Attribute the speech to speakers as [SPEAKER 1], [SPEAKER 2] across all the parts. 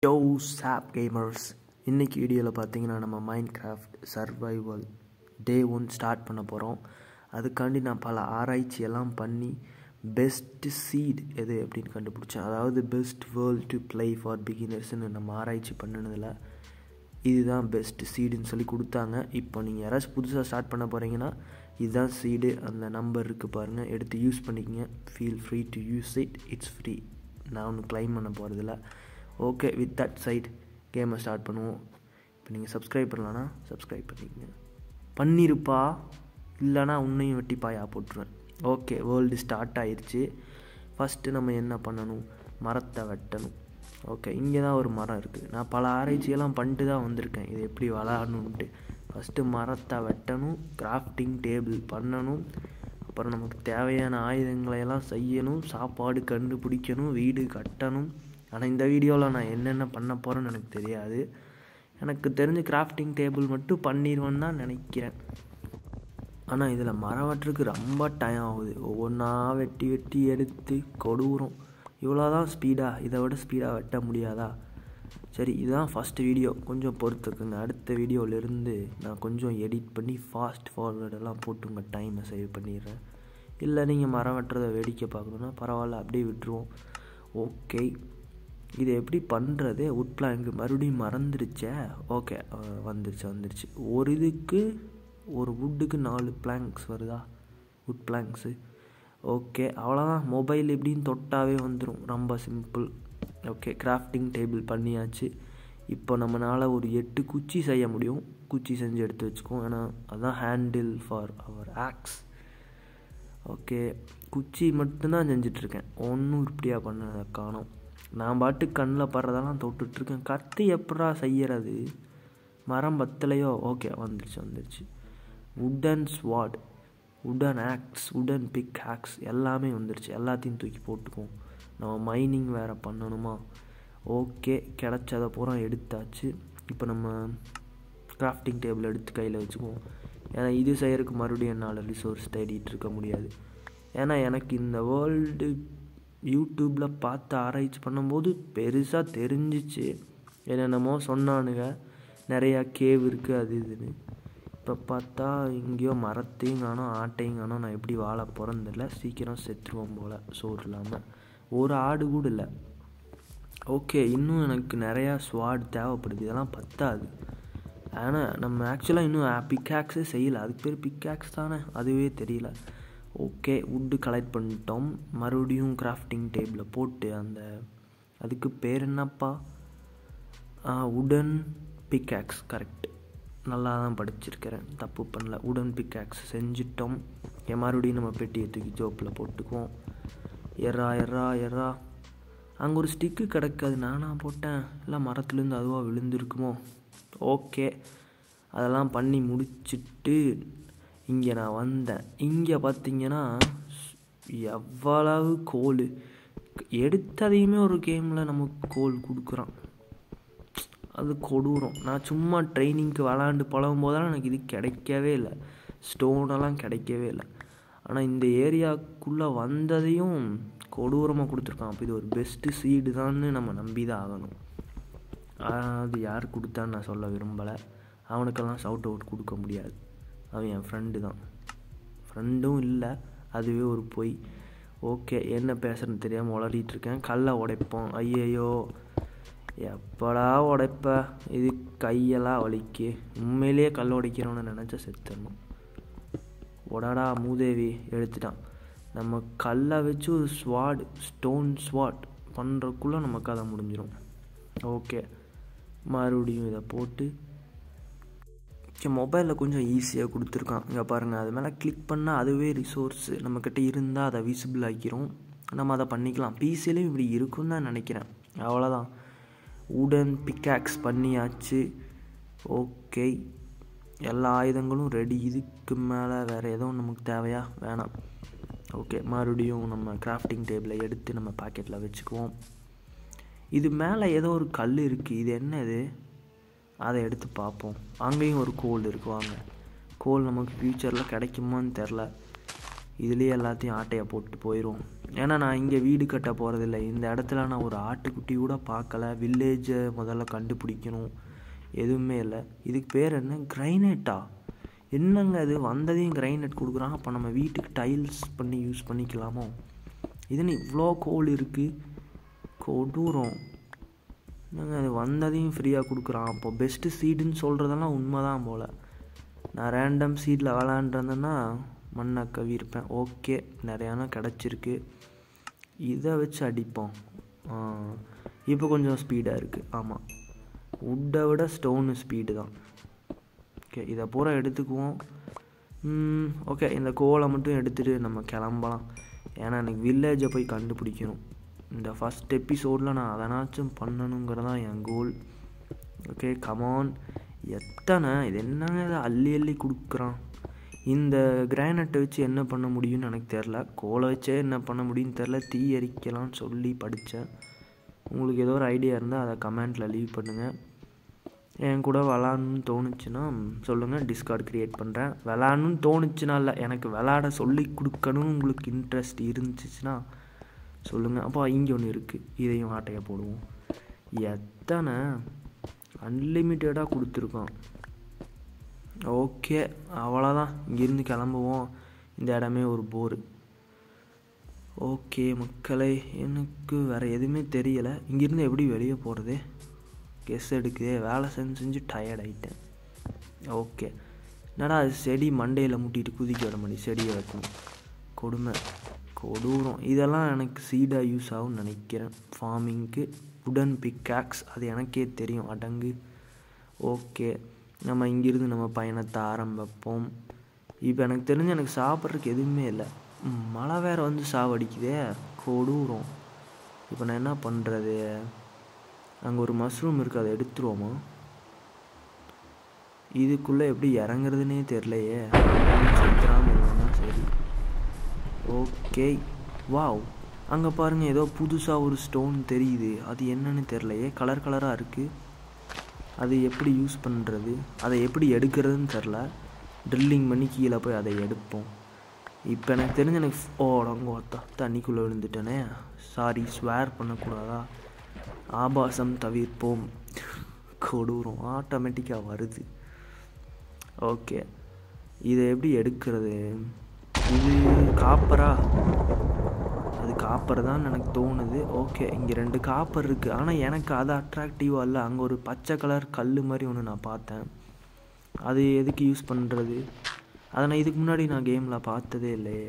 [SPEAKER 1] யோ சாப் கேமர்ஸ் இன்னைக்கு வீடியோவில் பார்த்தீங்கன்னா நம்ம Minecraft survival day one start பண்ண போகிறோம் அதுக்காண்டி நான் பல ஆராய்ச்சி எல்லாம் பண்ணி பெஸ்ட் சீட் எது அப்படின்னு கண்டுபிடிச்சேன் அதாவது best world to play for பிகினர்ஸ்னு நம்ம ஆராய்ச்சி பண்ணினதில் இதுதான் பெஸ்ட் சீடுன்னு சொல்லி கொடுத்தாங்க இப்போ நீங்கள் யாராச்சும் புதுசாக ஸ்டார்ட் பண்ண போகிறீங்கன்னா இதுதான் சீடு அந்த நம்பர் இருக்குது பாருங்கள் எடுத்து யூஸ் பண்ணிக்கங்க feel free to use it it's free நான் ஒன்றும் க்ளைம் பண்ண போகிறதில்ல ஓகே வித் தட் சைட் கேமை ஸ்டார்ட் பண்ணுவோம் இப்போ நீங்கள் சப்ஸ்கிரைப் பண்ணலான்னா சப்ஸ்கிரைப் பண்ணிக்கங்க பண்ணிருப்பா இல்லைனா உன்னையும் வெட்டி பாயா போட்டுருவேன் ஓகே வேர்ல்டு ஸ்டார்ட் ஆயிடுச்சு ஃபஸ்ட்டு நம்ம என்ன பண்ணணும் மரத்தை வெட்டணும் ஓகே இங்கே தான் ஒரு மரம் இருக்குது நான் பல ஆராய்ச்சியெல்லாம் பண்ணிட்டு தான் வந்திருக்கேன் இது எப்படி வளரணுன்ட்டு ஃபஸ்ட்டு மரத்தை வெட்டணும் கிராஃப்டிங் டேபிள் பண்ணணும் அப்புறம் நமக்கு தேவையான ஆயுதங்களையெல்லாம் செய்யணும் சாப்பாடு கண்டுபிடிக்கணும் வீடு கட்டணும் ஆனால் இந்த வீடியோவில் நான் என்னென்ன பண்ண போகிறேன்னு எனக்கு தெரியாது எனக்கு தெரிஞ்ச கிராஃப்டிங் டேபிள் மட்டும் பண்ணிடுவேன்னு தான் நினைக்கிறேன் ஆனால் இதில் மரம் வெட்டுறதுக்கு ரொம்ப டைம் ஆகுது ஒவ்வொன்றா வெட்டி வெட்டி எடுத்து கொடூரம் இவ்வளோ தான் ஸ்பீடாக இதை விட ஸ்பீடாக வெட்ட முடியாதா சரி இதுதான் ஃபஸ்ட்டு வீடியோ கொஞ்சம் பொறுத்துக்குங்க அடுத்த வீடியோவிலேருந்து நான் கொஞ்சம் எடிட் பண்ணி ஃபாஸ்ட் ஃபார்வேர்டெல்லாம் போட்டு உங்கள் டைமை சேவ் பண்ணிடுறேன் இல்லை நீங்கள் மரம் வெட்டுறதை வேடிக்கை பார்க்கணுன்னா பரவாயில்ல அப்படியே விட்டுருவோம் ஓகே இது எப்படி பண்ணுறது உட் பிளாங்கு மறுபடியும் மறந்துடுச்சே ஓகே வந்துருச்சு வந்துருச்சு ஒரு இதுக்கு ஒரு வுட்டுக்கு நாலு பிளாங்க்ஸ் வருதா உட் பிளாங்க்ஸு ஓகே அவ்வளோதான் மொபைல் எப்படின்னு தொட்டாவே வந்துடும் ரொம்ப சிம்பிள் ஓகே கிராஃப்டிங் டேபிள் பண்ணியாச்சு இப்போ நம்மளால் ஒரு எட்டு குச்சி செய்ய முடியும் குச்சி செஞ்சு எடுத்து வச்சுக்கோம் ஏன்னா அதுதான் handle for our axe okay குச்சி மட்டும்தான் செஞ்சிட்ருக்கேன் ஒன்றும் இப்படியாக பண்ணதை காணும் நான் பாட்டு கண்ணில் படுறதெல்லாம் தொட்டுட்ருக்கேன் கத்தி எப்படா செய்யறது மரம் பத்தலையோ ஓகே வந்துருச்சு வந்துருச்சு உடன் ஸ்வாட் உடன் ஆக்ஸ் உடன் பிக் ஆக்ஸ் எல்லாமே வந்துருச்சு எல்லாத்தையும் தூக்கி போட்டுக்குவோம் நம்ம மைனிங் வேறு பண்ணணுமா ஓகே கிடச்சதை பூரா எடுத்தாச்சு இப்போ நம்ம கிராஃப்டிங் டேபிள் எடுத்து கையில் வச்சுக்குவோம் ஏன்னா இது செய்கிறதுக்கு மறுபடியும் என்னால் ரிசோர்ஸ் தேடிட்டு இருக்க முடியாது ஏன்னா எனக்கு இந்த வேர்ல்டு யூடியூப்பில் பார்த்து ஆராய்ச்சி பண்ணும்போது பெருசாக தெரிஞ்சிச்சு என்னென்னமோ சொன்னானுங்க நிறையா கேவ் இருக்குது அது இதுன்னு இப்போ பார்த்தா எங்கேயோ மரத்தையும் காணும் ஆட்டையும் காணும் நான் எப்படி வாழ போகிறேன்னு தெரில சீக்கிரம் செத்துருவோம் போல் சோறு இல்லாமல் ஒரு ஆடு கூட இல்லை ஓகே இன்னும் எனக்கு நிறையா ஸ்வாட் தேவைப்படுது இதெல்லாம் பத்தாது ஆனால் நம்ம ஆக்சுவலாக இன்னும் பிக்காக்ஸே செய்யலை அதுக்கு பேர் பிக்காக்ஸ் தானே அதுவே தெரியல ஓகே வுட்டு கலெக்ட் பண்ணிட்டோம் மறுபடியும் கிராஃப்டிங் டேபிளில் போட்டு அந்த அதுக்கு பேர் என்னப்பா உடன் பிக்காக்ஸ் கரெக்ட் நல்லா தான் படிச்சிருக்கிறேன் தப்பு பண்ணல உடன் பிக்காக்ஸ் செஞ்சிட்டோம் என் மறுபடியும் நம்ம பெட்டியை தூக்கி ஜோப்பில் போட்டுக்குவோம் எறா எறா எறா அங்கே ஒரு ஸ்டிக்கு கிடக்காது நானாக போட்டேன் இல்லை மரத்துலேருந்து அதுவாக விழுந்திருக்குமோ ஓகே அதெல்லாம் பண்ணி முடிச்சுட்டு இங்கே நான் வந்தேன் இங்கே பார்த்தீங்கன்னா எவ்வளவு கோல் எடுத்ததையுமே ஒரு கேமில் நமக்கு கோல் கொடுக்குறான் அது கொடூரம் நான் சும்மா ட்ரைனிங்க்கு விளாண்டு பழகும் போதெல்லாம் எனக்கு இது கிடைக்கவே இல்லை ஸ்டோனெல்லாம் கிடைக்கவே இல்லை ஆனால் இந்த ஏரியாவுக்குள்ளே வந்ததையும் கொடூரமாக கொடுத்துருக்கான் அப்போ இது ஒரு பெஸ்ட்டு சீடு தான்னு நம்ம நம்பி தான் ஆகணும் அது யார் கொடுத்தான்னு நான் சொல்ல விரும்பலை அவனுக்கெல்லாம் ஷவுட் அவுட் கொடுக்க முடியாது அவன் என் ஃப்ரெண்டு தான் ஃப்ரெண்டும் இல்லை அதுவே ஒரு பொய் ஓகே என்ன பேசுகிறேன்னு தெரியாமல் உளறிட்டு இருக்கேன் கல்லை உடைப்போம் ஐயையோ எப்படா உடைப்ப இது கையெல்லாம் வலிக்கு உண்மையிலேயே கல் உடைக்கிறோன்னு நினச்சா செத்துடணும் உடடா மூதேவி எடுத்துட்டான் நம்ம கல்லை வச்சு ஒரு ஸ்வாட் ஸ்டோன் ஸ்வாட் பண்ணுறக்குள்ளே நம்ம கதை முடிஞ்சிடும் ஓகே மறுபடியும் இதை போட்டு மொபைலில் கொஞ்சம் ஈஸியாக கொடுத்துருக்கான் இங்கே பாருங்கள் அது மேலே கிளிக் பண்ணால் அதுவே ரிசோர்ஸு நம்மக்கிட்ட இருந்தால் அதை விசிபிள் ஆக்கிரும் நம்ம அதை பண்ணிக்கலாம் பிசிலையும் இப்படி இருக்குன்னு தான் நினைக்கிறேன் அவ்வளோதான் உடன் பிக்காக்ஸ் பண்ணியாச்சு ஓகே எல்லா ஆயுதங்களும் ரெடி இதுக்கு மேலே வேறு எதுவும் நமக்கு தேவையா வேணாம் ஓகே மறுபடியும் நம்ம கிராஃப்டிங் டேபிளை எடுத்து நம்ம பாக்கெட்டில் வச்சுக்குவோம் இது மேலே ஏதோ ஒரு கல் இருக்குது இது என்னது அதை எடுத்து பார்ப்போம் அங்கேயும் ஒரு கோல் இருக்கு வாங்க கோல் நமக்கு ஃப்யூச்சரில் கிடைக்குமான்னு தெரில இதுலேயே எல்லாத்தையும் ஆட்டையை போட்டு போயிடும் ஏன்னா நான் இங்கே வீடு கட்ட போகிறதில்ல இந்த இடத்துல நான் ஒரு ஆட்டுக்குட்டி கூட பார்க்கல வில்லேஜை முதல்ல கண்டுபிடிக்கணும் எதுவுமே இல்லை இதுக்கு பேர் என்ன கிரைனேட்டா என்னங்க அது வந்ததையும் கிரைனேட் கொடுக்குறான் அப்போ நம்ம வீட்டுக்கு டைல்ஸ் பண்ணி யூஸ் பண்ணிக்கலாமோ இதுன்னு இவ்வளோ கோல் இருக்குது கொடூரம் என்னங்க அது வந்ததையும் ஃப்ரீயாக கொடுக்குறான் அப்போ பெஸ்ட்டு சீடுன்னு சொல்கிறதெல்லாம் உண்மை தான் போல் நான் ரேண்டம் சீடில் விளாண்டுருந்தேன்னா மண்ணை கவியிருப்பேன் ஓகே நிறையானா கிடச்சிருக்கு இதை வச்சு அடிப்போம் இப்போ கொஞ்சம் ஸ்பீடாக இருக்குது ஆமாம் உட்டை விட ஸ்டோனு ஸ்பீடு தான் ஓகே இதை பூரா எடுத்துக்குவோம் ஓகே இந்த கோலை மட்டும் எடுத்துகிட்டு நம்ம கிளம்பலாம் ஏன்னா எனக்கு வில்லேஜை போய் கண்டுபிடிக்கணும் இந்த ஃபஸ்ட் எபிசோடில் நான் அதனாச்சும் பண்ணணுங்கிறதான் என் கோல் ஓகே கமான் எத்தனை இது என்னங்க இதை அள்ளி அள்ளி கொடுக்குறான் இந்த கிரானைட்டை வச்சு என்ன பண்ண முடியும்னு எனக்கு தெரில கோலை வச்சே என்ன பண்ண முடியும்னு தெரில தீ எரிக்கலாம்னு சொல்லி படித்தேன் உங்களுக்கு ஏதோ ஒரு ஐடியா இருந்தால் அதை கமெண்ட்டில் லீவ் பண்ணுங்கள் என் கூட விளாட்ணுன்னு தோணுச்சுன்னா சொல்லுங்கள் டிஸ்கார்ட் க்ரியேட் பண்ணுறேன் விளாட்ணுன்னு தோணுச்சுன்னா இல்லை எனக்கு விளாட சொல்லி கொடுக்கணும் உங்களுக்கு இன்ட்ரெஸ்ட் இருந்துச்சுன்னா சொல்லுங்கள் அப்போ இங்கே ஒன்று இருக்குது இதையும் ஆட்டையை போடுவோம் எத்தனை அன்லிமிட்டடாக கொடுத்துருக்கோம் ஓகே அவ்வளோதான் இங்கேருந்து கிளம்புவோம் இந்த இடமே ஒரு போர் ஓகே மக்களை எனக்கு வேறு எதுவுமே தெரியலை இங்கேருந்து எப்படி வெளியே போகிறது கெஸ் எடுக்குதே வேலை செஞ்சு செஞ்சு டயர்ட் ஆகிட்டேன் ஓகே என்னடா அது செடி மண்டையில் முட்டிட்டு குதிக்க விட முடியும் செடியை வைக்கணும் கொடுமை கொடூரம் இதெல்லாம் எனக்கு சீடாக யூஸ் ஆகும்னு நினைக்கிறேன் ஃபார்மிங்க்கு உடன் பிக்காக்ஸ் அது எனக்கே தெரியும் அடங்கு ஓகே நம்ம இங்கிருந்து நம்ம பயணத்தை ஆரம்பிப்போம் இப்போ எனக்கு தெரிஞ்சு எனக்கு சாப்பிட்றதுக்கு எதுவுமே இல்லை மழை வேறு வந்து சாவடிக்குதே கொடூரம் இப்போ நான் என்ன பண்ணுறது அங்கே ஒரு மஷ்ரூம் இருக்குது அதை எடுத்துருவோமா இதுக்குள்ளே எப்படி இறங்குறதுனே தெரிலையே சத்திராம இல்லைன்னா சரி ஓகே வாவ் அங்கே பாருங்கள் ஏதோ புதுசாக ஒரு ஸ்டோன் தெரியுது அது என்னன்னு தெரிலையே கலர் கலராக இருக்குது அது எப்படி யூஸ் பண்ணுறது அதை எப்படி எடுக்கிறதுன்னு தெரில ட்ரில்லிங் பண்ணி கீழே போய் அதை எடுப்போம் இப்போ எனக்கு தெரிஞ்ச எனக்கு ஓடங்கோத்தா தண்ணிக்குள்ளே விழுந்துட்டேனே சாரி ஸ்வேர் பண்ணக்கூடாதா ஆபாசம் தவிர்ப்போம் கொடூரம் ஆட்டோமேட்டிக்காக வருது ஓகே இதை எப்படி எடுக்கிறது இது காப்பரா அது காப்பர் தான் எனக்கு தோணுது ஓகே இங்கே ரெண்டு காப்பர் இருக்குது ஆனால் எனக்கு அது அட்ராக்டிவாக இல்லை அங்கே ஒரு பச்சை கலர் கல் மாதிரி ஒன்று நான் பார்த்தேன் அது எதுக்கு யூஸ் பண்ணுறது அதை நான் இதுக்கு முன்னாடி நான் கேமில் பார்த்ததே இல்லையே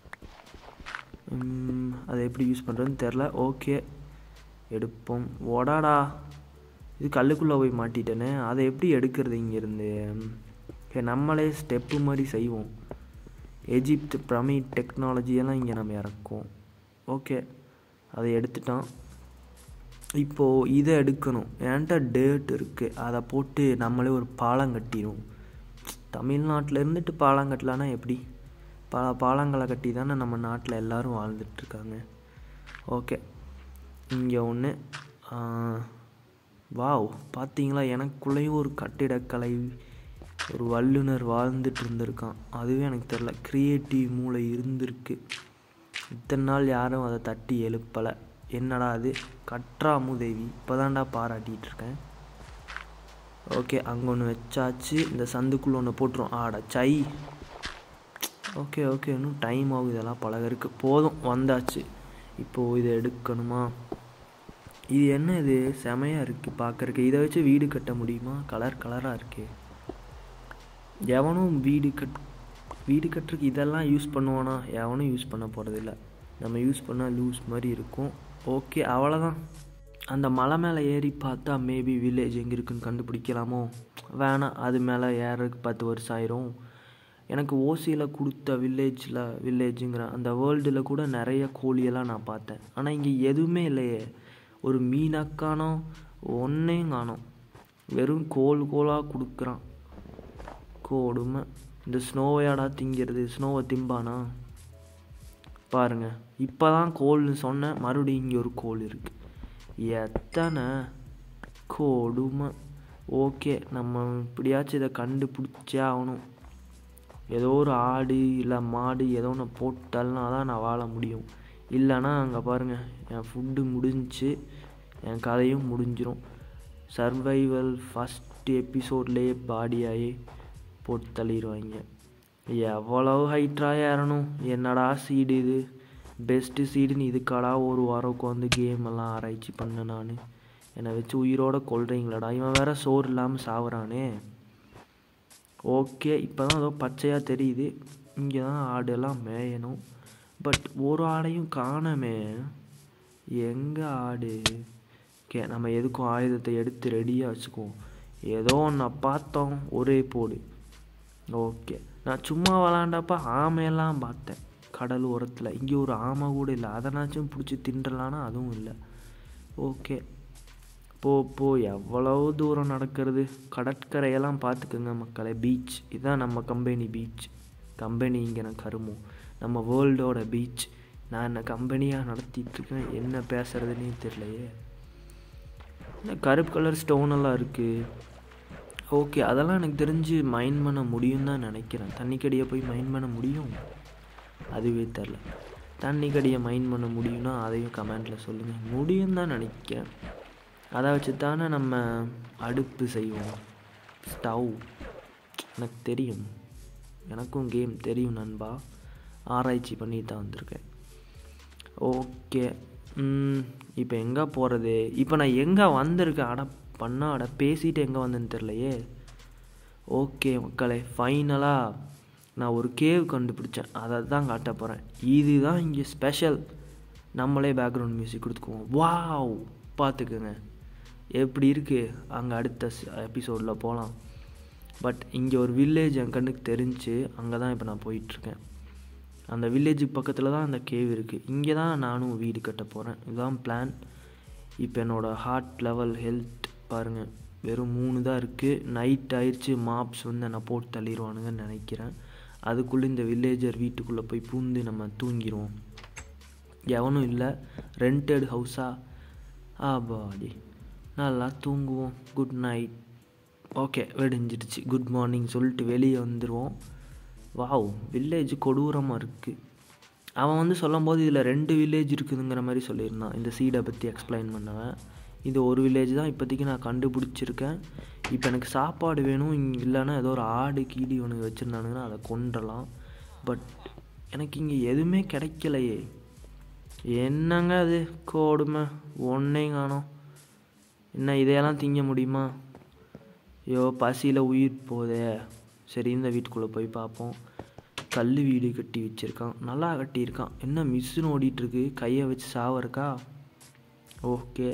[SPEAKER 1] அதை எப்படி யூஸ் பண்ணுறதுன்னு தெரில ஓகே எடுப்போம் ஓடாடா இது கல்லுக்குள்ளே போய் மாட்டிட்டேனே அதை எப்படி எடுக்கிறது இங்கேருந்து நம்மளே ஸ்டெப்பு மாதிரி செய்வோம் எஜிப்த் பிரமிட் டெக்னாலஜியெல்லாம் இங்கே நம்ம இறக்குவோம் ஓகே அதை எடுத்துட்டான் இப்போது இதை எடுக்கணும் என்கிட்ட டேட் இருக்குது அதை போட்டு நம்மளே ஒரு பாலம் கட்டிடும் தமிழ்நாட்டில் இருந்துட்டு பாலம் கட்டலான்னா எப்படி பல பாலங்களை கட்டி தானே நம்ம நாட்டில் எல்லோரும் வாழ்ந்துட்டுருக்காங்க ஓகே இங்கே ஒன்று வாவ் பார்த்தீங்களா எனக்குள்ளேயும் ஒரு கட்டிடக்கலை ஒரு வல்லுனர் வாழ்ந்துட்டு இருந்திருக்கான் அதுவே எனக்கு தெரில க்ரியேட்டிவ் மூளை இருந்திருக்கு இத்தனை நாள் யாரும் அதை தட்டி எழுப்பலை என்னடா அது கற்றா மூதேவி இப்போ தான்டா பாராட்டிகிட்டு இருக்கேன் ஓகே அங்கே ஒன்று வச்சாச்சு இந்த சந்துக்குள்ளே ஒன்று போட்டுரும் ஆடா சை ஓகே ஓகே இன்னும் டைம் ஆகும் இதெல்லாம் பழகருக்கு போதும் வந்தாச்சு இப்போது இதை எடுக்கணுமா இது என்ன இது செமையாக இருக்குது பார்க்குறக்கு இதை வச்சு வீடு கட்ட முடியுமா கலர் கலராக இருக்கே எவனும் வீடு கட் வீடு கட்டுறதுக்கு இதெல்லாம் யூஸ் பண்ணுவானா எவனும் யூஸ் பண்ண போகிறதில்ல நம்ம யூஸ் பண்ணால் லூஸ் மாதிரி இருக்கும் ஓகே அவ்வளோதான் அந்த மலை மேலே ஏறி பார்த்தா மேபி வில்லேஜ் எங்கே இருக்குன்னு கண்டுபிடிக்கலாமோ வேணாம் அது மேலே ஏறதுக்கு பத்து வருஷம் ஆயிரும் எனக்கு ஓசியில் கொடுத்த வில்லேஜில் வில்லேஜுங்கிற அந்த வேர்ல்டில் கூட நிறைய கோழியெல்லாம் நான் பார்த்தேன் ஆனால் இங்கே எதுவுமே இல்லையே ஒரு மீனாக காணோம் ஒன்றையும் காணோம் வெறும் கோல் கோலாக கொடுக்குறான் கொடுமை இந்த ஸ்னோவையாடா திங்கிறது ஸ்னோவை திம்பானா பாருங்க இப்போ தான் கோல்னு சொன்னேன் மறுபடியும் இங்கே ஒரு கோல் இருக்குது எத்தனை கொடுமை ஓகே நம்ம இப்படியாச்சும் இதை கண்டுபிடிச்சே ஆகணும் ஏதோ ஒரு ஆடு இல்லை மாடு ஏதோ ஒன்று போட்டால்னா தான் நான் வாழ முடியும் இல்லைன்னா அங்கே பாருங்கள் என் ஃபுட்டு முடிஞ்சிச்சு என் கதையும் முடிஞ்சிரும் சர்வைவல் ஃபஸ்ட் எபிசோட்லேயே பாடி ஆகி போட்டு தள்ளிடுவாங்க எவ்வளவு ஹைட்டாக ஏறணும் என்னடா சீடு இது பெஸ்ட்டு சீடுன்னு இதுக்காடா ஒரு வாரம் உட்காந்து கேம் எல்லாம் ஆராய்ச்சி பண்ணேன் நான் என்னை வச்சு உயிரோட கொள்றீங்களாடா இவன் வேற சோறு இல்லாமல் சாவுறானே ஓகே இப்போ தான் ஏதோ பச்சையாக தெரியுது இங்கே தான் ஆடெல்லாம் மேயணும் பட் ஒரு ஆடையும் காணமே எங்கே ஆடு ஓகே நம்ம எதுக்கும் ஆயுதத்தை எடுத்து ரெடியாக வச்சுக்குவோம் ஏதோ ஒன்று பார்த்தோம் ஒரே போடு ஓகே நான் சும்மா விளாண்டப்ப ஆமையெல்லாம் பார்த்தேன் கடல் ஓரத்தில் இங்கே ஒரு ஆமை கூட இல்லை அதனாச்சும் பிடிச்சி தின்றலான்னா அதுவும் இல்லை ஓகே போ போ எவ்வளவு தூரம் நடக்கிறது கடற்கரையெல்லாம் பார்த்துக்குங்க மக்களே பீச் இதுதான் நம்ம கம்பெனி பீச் கம்பெனி இங்கே நான் கருமோ நம்ம வேர்ல்டோட பீச் நான் என்ன கம்பெனியாக நடத்திட்டுருக்கேன் என்ன பேசுகிறதுனே தெரியலையே இந்த கருப்பு கலர் ஸ்டோன் எல்லாம் இருக்குது ஓகே அதெல்லாம் எனக்கு தெரிஞ்சு மைண்ட் பண்ண முடியும் தான் நினைக்கிறேன் தண்ணிக்கடியை போய் மைண்ட் பண்ண முடியும் அதுவே தெரில தண்ணிக்கடியை மைண்ட் பண்ண முடியும்னா அதையும் கமெண்டில் சொல்லுங்கள் முடியும் தான் நினைக்கிறேன் அதை வச்சு தானே நம்ம அடுப்பு செய்வோம் ஸ்டவ் எனக்கு தெரியும் எனக்கும் கேம் தெரியும் நண்பா ஆராய்ச்சி பண்ணி தான் வந்திருக்கேன் ஓகே இப்போ எங்கே போகிறது இப்போ நான் எங்கே வந்திருக்கேன் அட பண்ணா அட பேசிட்டு எங்கே வந்தேன்னு தெரிலையே ஓகே மக்களே ஃபைனலாக நான் ஒரு கேவ் கண்டுபிடிச்சேன் அதை தான் காட்ட போகிறேன் இதுதான் இங்கே ஸ்பெஷல் நம்மளே பேக்ரவுண்ட் மியூசிக் கொடுத்துக்குவோம் வாவ் பார்த்துக்குங்க எப்படி இருக்குது அங்கே அடுத்த எபிசோடில் போகலாம் பட் இங்கே ஒரு வில்லேஜ் என் கண்ணுக்கு தெரிஞ்சு அங்கே தான் இப்போ நான் போயிட்டுருக்கேன் அந்த வில்லேஜுக்கு பக்கத்தில் தான் அந்த கேவ் இருக்குது இங்கே தான் நானும் வீடு கட்ட போகிறேன் இதுதான் பிளான் இப்போ என்னோடய ஹார்ட் லெவல் ஹெல்த் பாருங்கள் வெறும் மூணு தான் இருக்குது நைட் ஆயிடுச்சு மாப்ஸ் வந்து என்னை போட்டு தள்ளிடுவானுங்கன்னு நினைக்கிறேன் அதுக்குள்ளே இந்த வில்லேஜர் வீட்டுக்குள்ளே போய் பூந்து நம்ம தூங்கிடுவோம் எவனும் இல்லை ரெண்டட் ஹவுஸா ஆபாடி நல்லா தூங்குவோம் குட் நைட் ஓகே வெடிஞ்சிடுச்சு குட் மார்னிங் சொல்லிட்டு வெளியே வந்துடுவோம் வாவ் வில்லேஜ் கொடூரமாக இருக்குது அவன் வந்து சொல்லும்போது இதில் ரெண்டு வில்லேஜ் இருக்குதுங்கிற மாதிரி சொல்லியிருந்தான் இந்த சீடை பற்றி எக்ஸ்பிளைன் பண்ணவன் இது ஒரு வில்லேஜ் தான் இப்போதைக்கு நான் கண்டுபிடிச்சிருக்கேன் இப்போ எனக்கு சாப்பாடு வேணும் இங்கே இல்லைன்னா ஏதோ ஒரு ஆடு கீடி ஒன்று வச்சுருந்தானுங்கன்னா அதை கொண்டுடலாம் பட் எனக்கு இங்கே எதுவுமே கிடைக்கலையே என்னங்க அது கொடுமை ஒன்றையும் காணோம் என்ன இதையெல்லாம் திங்க முடியுமா ஐயோ பசியில் உயிர் போதே சரி இந்த வீட்டுக்குள்ளே போய் பார்ப்போம் கல் வீடு கட்டி வச்சுருக்கான் நல்லா கட்டியிருக்கான் என்ன மிஷின் ஓடிட்டுருக்கு கையை வச்சு சாவறக்கா ஓகே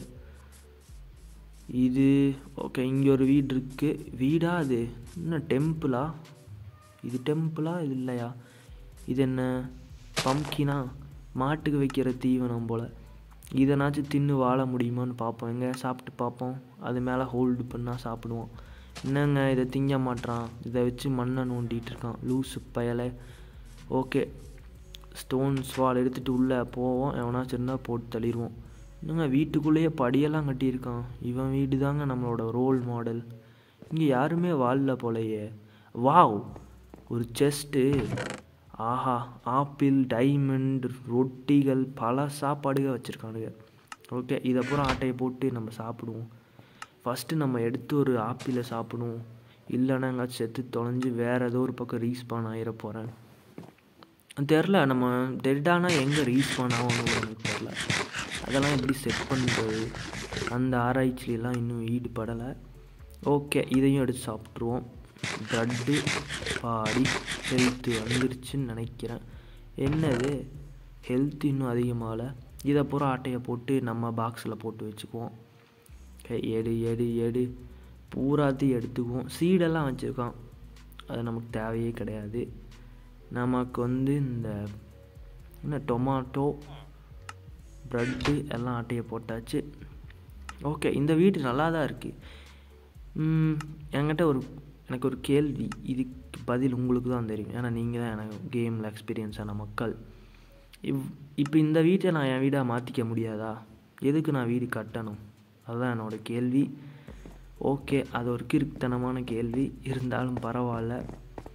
[SPEAKER 1] இது ஓகே இங்கே ஒரு வீடு இருக்குது வீடா அது என்ன டெம்பிளா இது டெம்பிளா இது இல்லையா இது என்ன பம்கினா மாட்டுக்கு வைக்கிற தீவனம் போல் இதனாச்சும் தின்னு வாழ முடியுமான்னு பார்ப்போம் எங்கே சாப்பிட்டு பார்ப்போம் அது மேலே ஹோல்டு பண்ணால் சாப்பிடுவோம் என்னங்க இதை திங்க மாட்டான் இதை வச்சு மண்ணை நோண்டிகிட்டு இருக்கான் லூஸு பயலை ஓகே ஸ்டோன் ஸ்வால் எடுத்துகிட்டு உள்ளே போவோம் எவனாச்சும் இருந்தால் போட்டு தள்ளிடுவோம் என்னங்க வீட்டுக்குள்ளேயே படியெல்லாம் கட்டியிருக்கான் இவன் வீடு தாங்க நம்மளோட ரோல் மாடல் இங்கே யாருமே வாழல போலையே வாவ் ஒரு செஸ்ட்டு ஆஹா ஆப்பிள் டைமண்ட் ரொட்டிகள் பல சாப்பாடுகள் வச்சுருக்கானுங்க ஓகே இதை பூரா ஆட்டையை போட்டு நம்ம சாப்பிடுவோம் ஃபஸ்ட்டு நம்ம எடுத்து ஒரு ஆப்பிளை சாப்பிடுவோம் இல்லைன்னா எங்காச்சும் செத்து தொலைஞ்சு வேறு ஏதோ ஒரு பக்கம் ரீஸ்பான் ஆகிட போகிறேன் தெரில நம்ம டெட்டானா எங்கே ரீஸ்பான் ஆகணும்னு எனக்கு தெரில அதெல்லாம் எப்படி செட் பண்ணுறது அந்த ஆராய்ச்சியெல்லாம் இன்னும் ஈடுபடலை ஓகே இதையும் எடுத்து சாப்பிட்ருவோம் ப்ளட்டு பாடி ஹெல்த்து வந்துருச்சுன்னு நினைக்கிறேன் என்னது ஹெல்த் இன்னும் அதிகமாகல இதை பூரா ஆட்டையை போட்டு நம்ம பாக்ஸில் போட்டு வச்சுக்குவோம் எடு எடு எடு பூராத்தையும் எடுத்துக்குவோம் சீடெல்லாம் வச்சுருக்கான் அது நமக்கு தேவையே கிடையாது நமக்கு வந்து இந்த என்ன டொமாட்டோ ப்ரெட்டு எல்லாம் ஆட்டையை போட்டாச்சு ஓகே இந்த வீடு நல்லா தான் இருக்குது என்கிட்ட ஒரு எனக்கு ஒரு கேள்வி இதுக்கு பதில் உங்களுக்கு தான் தெரியும் ஏன்னா நீங்கள் தான் எனக்கு கேமில் எக்ஸ்பீரியன்ஸான மக்கள் இவ் இப்போ இந்த வீட்டை நான் என் வீடாக மாற்றிக்க முடியாதா எதுக்கு நான் வீடு கட்டணும் அதுதான் என்னோடய கேள்வி ஓகே அது ஒரு கிறுக்குத்தனமான கேள்வி இருந்தாலும் பரவாயில்ல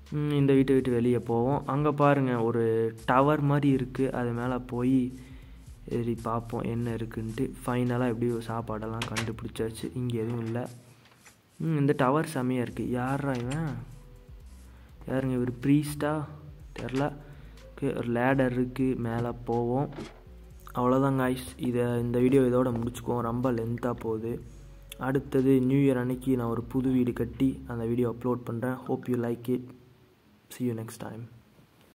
[SPEAKER 1] ம், இந்த வீட்டை விட்டு வெளியே போவோம் அங்கே பாருங்கள் ஒரு டவர் மாதிரி இருக்குது அது மேலே போய் ஏறி பார்ப்போம் என்ன இருக்குன்ட்டு ஃபைனலாக எப்படியோ சாப்பாடெல்லாம் கண்டுபிடிச்சாச்சு இங்கே எதுவும் இல்லை ம், இந்த டவர் செமையாக இருக்குது யாரா இவன் யாருங்க இவர் ப்ரீஸ்டா தெரில ஓகே ஒரு லேடர் இருக்குது மேலே போவோம் அவ்வளோதான் காய்ஸ் இதை இந்த வீடியோ இதோட முடிச்சுக்குவோம் ரொம்ப லென்த்தாக போகுது அடுத்தது நியூ இயர் அன்னைக்கு நான் ஒரு புது வீடு கட்டி அந்த வீடியோ அப்லோட் பண்ணுறேன் hope you like it see you next time